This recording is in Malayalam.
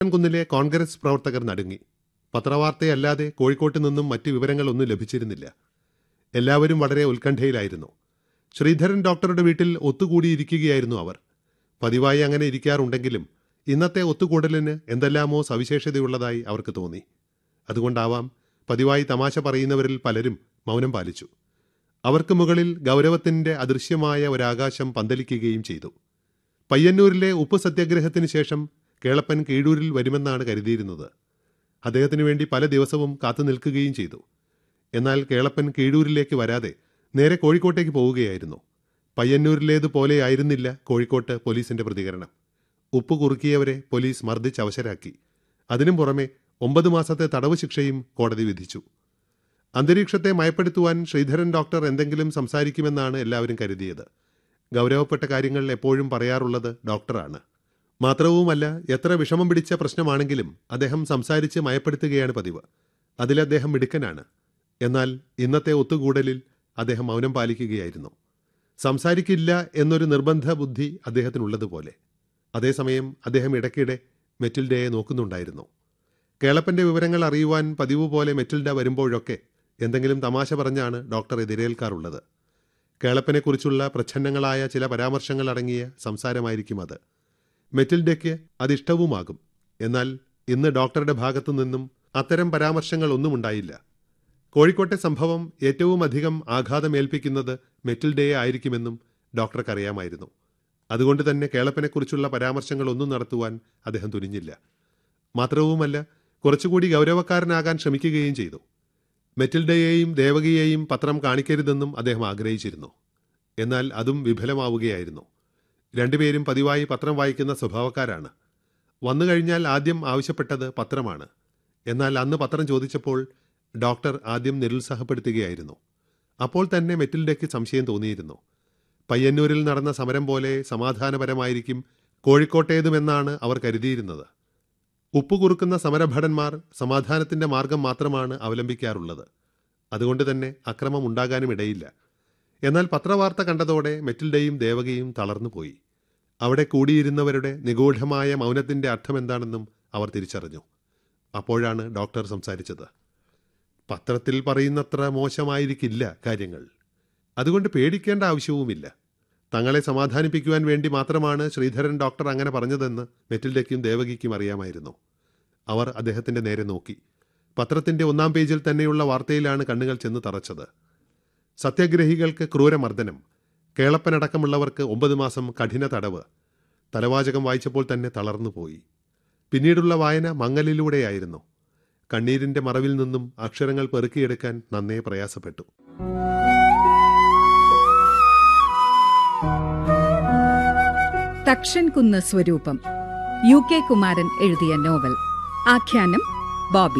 കുന്നിലെ കോൺഗ്രസ് പ്രവർത്തകർ നടുങ്ങി പത്രവാർത്തയല്ലാതെ കോഴിക്കോട്ട് നിന്നും മറ്റ് വിവരങ്ങളൊന്നും ലഭിച്ചിരുന്നില്ല എല്ലാവരും വളരെ ഉത്കണ്ഠയിലായിരുന്നു ശ്രീധരൻ ഡോക്ടറുടെ വീട്ടിൽ ഒത്തുകൂടിയിരിക്കുകയായിരുന്നു അവർ പതിവായി അങ്ങനെ ഇരിക്കാറുണ്ടെങ്കിലും ഇന്നത്തെ ഒത്തുകൂടലിന് എന്തെല്ലാമോ സവിശേഷതയുള്ളതായി അവർക്ക് തോന്നി അതുകൊണ്ടാവാം പതിവായി തമാശ പറയുന്നവരിൽ പലരും മൗനം പാലിച്ചു അവർക്ക് മുകളിൽ ഗൗരവത്തിന്റെ അദൃശ്യമായ ഒരാകാശം പന്തലിക്കുകയും ചെയ്തു പയ്യന്നൂരിലെ ഉപ്പ് സത്യാഗ്രഹത്തിന് ശേഷം കേളപ്പൻ കീഴൂരിൽ വരുമെന്നാണ് കരുതിയിരുന്നത് അദ്ദേഹത്തിനു വേണ്ടി പല ദിവസവും കാത്തു നിൽക്കുകയും ചെയ്തു എന്നാൽ കേളപ്പൻ കീഴൂരിലേക്ക് വരാതെ നേരെ കോഴിക്കോട്ടേക്ക് പോവുകയായിരുന്നു പയ്യന്നൂരിലേതുപോലെയായിരുന്നില്ല കോഴിക്കോട്ട് പോലീസിന്റെ പ്രതികരണം ഉപ്പ് കുറുക്കിയവരെ പോലീസ് മർദ്ദിച്ച് അവശരാക്കി അതിനും പുറമെ ഒമ്പത് മാസത്തെ തടവ് ശിക്ഷയും കോടതി വിധിച്ചു അന്തരീക്ഷത്തെ മയപ്പെടുത്തുവാൻ ശ്രീധരൻ ഡോക്ടർ എന്തെങ്കിലും സംസാരിക്കുമെന്നാണ് എല്ലാവരും കരുതിയത് ഗൗരവപ്പെട്ട കാര്യങ്ങൾ എപ്പോഴും പറയാറുള്ളത് ഡോക്ടറാണ് മാത്രവുമല്ല എത്ര വിഷമം പിടിച്ച പ്രശ്നമാണെങ്കിലും അദ്ദേഹം സംസാരിച്ച് മയപ്പെടുത്തുകയാണ് പതിവ് അതിൽ അദ്ദേഹം മിടുക്കനാണ് എന്നാൽ ഇന്നത്തെ ഒത്തുകൂടലിൽ അദ്ദേഹം മൗനം പാലിക്കുകയായിരുന്നു സംസാരിക്കില്ല എന്നൊരു നിർബന്ധ ബുദ്ധി അദ്ദേഹത്തിനുള്ളതുപോലെ അതേസമയം അദ്ദേഹം ഇടയ്ക്കിടെ മെറ്റിൽഡയെ നോക്കുന്നുണ്ടായിരുന്നു കേളപ്പന്റെ വിവരങ്ങൾ അറിയുവാൻ പതിവ് പോലെ മെറ്റിൽഡ വരുമ്പോഴൊക്കെ എന്തെങ്കിലും തമാശ പറഞ്ഞാണ് ഡോക്ടർ എതിരേൽക്കാറുള്ളത് കേളപ്പനെക്കുറിച്ചുള്ള പ്രച്ഛന്നങ്ങളായ ചില പരാമർശങ്ങൾ അടങ്ങിയ സംസാരമായിരിക്കും അത് മെറ്റിൽഡയ്ക്ക് അതിഷ്ടവുമാകും എന്നാൽ ഇന്ന് ഡോക്ടറുടെ ഭാഗത്തു നിന്നും അത്തരം പരാമർശങ്ങൾ ഒന്നും ഉണ്ടായില്ല കോഴിക്കോട്ടെ സംഭവം ഏറ്റവും അധികം ആഘാതമേൽപ്പിക്കുന്നത് മെറ്റിൽഡയെ ആയിരിക്കുമെന്നും ഡോക്ടർക്കറിയാമായിരുന്നു അതുകൊണ്ട് തന്നെ കേളപ്പനെക്കുറിച്ചുള്ള പരാമർശങ്ങളൊന്നും നടത്തുവാൻ അദ്ദേഹം തുനിഞ്ഞില്ല മാത്രവുമല്ല കുറച്ചുകൂടി ഗൗരവക്കാരനാകാൻ ശ്രമിക്കുകയും ചെയ്തു മെറ്റിൽഡയെയും ദേവകിയെയും പത്രം കാണിക്കരുതെന്നും അദ്ദേഹം ആഗ്രഹിച്ചിരുന്നു എന്നാൽ അതും വിഫലമാവുകയായിരുന്നു രണ്ടുപേരും പതിവായി പത്രം വായിക്കുന്ന സ്വഭാവക്കാരാണ് വന്നു കഴിഞ്ഞാൽ ആദ്യം ആവശ്യപ്പെട്ടത് പത്രമാണ് എന്നാൽ അന്ന് പത്രം ചോദിച്ചപ്പോൾ ഡോക്ടർ ആദ്യം നിരുത്സാഹപ്പെടുത്തുകയായിരുന്നു അപ്പോൾ തന്നെ മെറ്റിൽഡയ്ക്ക് സംശയം തോന്നിയിരുന്നു പയ്യന്നൂരിൽ നടന്ന സമരം പോലെ സമാധാനപരമായിരിക്കും കോഴിക്കോട്ടേതുമെന്നാണ് അവർ കരുതിയിരുന്നത് ഉപ്പുകുറുക്കുന്ന സമരഭടന്മാർ സമാധാനത്തിന്റെ മാർഗം മാത്രമാണ് അവലംബിക്കാറുള്ളത് അതുകൊണ്ട് തന്നെ അക്രമം ഉണ്ടാകാനും ഇടയില്ല എന്നാൽ പത്രവാർത്ത കണ്ടതോടെ മെറ്റിൽഡയും ദേവകിയും തളർന്നുപോയി അവിടെ കൂടിയിരുന്നവരുടെ നിഗൂഢമായ മൗനത്തിന്റെ അർത്ഥമെന്താണെന്നും അവർ തിരിച്ചറിഞ്ഞു അപ്പോഴാണ് ഡോക്ടർ സംസാരിച്ചത് പത്രത്തിൽ പറയുന്നത്ര മോശമായിരിക്കില്ല കാര്യങ്ങൾ അതുകൊണ്ട് പേടിക്കേണ്ട ആവശ്യവുമില്ല തങ്ങളെ സമാധാനിപ്പിക്കുവാൻ വേണ്ടി മാത്രമാണ് ശ്രീധരൻ ഡോക്ടർ അങ്ങനെ പറഞ്ഞതെന്ന് മെറ്റിൽഡയ്ക്കും ദേവകിക്കും അറിയാമായിരുന്നു അവർ അദ്ദേഹത്തിന്റെ നേരെ നോക്കി പത്രത്തിന്റെ ഒന്നാം പേജിൽ തന്നെയുള്ള വാർത്തയിലാണ് കണ്ണുകൾ ചെന്ന് തറച്ചത് സത്യാഗ്രഹികൾക്ക് ക്രൂരമർദ്ദനം കേളപ്പനടക്കമുള്ളവർക്ക് ഒമ്പത് മാസം കഠിന തടവ് തലവാചകം വായിച്ചപ്പോൾ തന്നെ തളർന്നുപോയി പിന്നീടുള്ള വായന മങ്ങലിലൂടെയായിരുന്നു കണ്ണീരിന്റെ മറവിൽ നിന്നും അക്ഷരങ്ങൾ പെറുക്കിയെടുക്കാൻ നന്നേ പ്രയാസപ്പെട്ടു തക്ഷൻ കുന്ന് സ്വരൂപം യു കെ കുമാരൻ എഴുതിയ നോവൽ ആഖ്യാനം ബോബി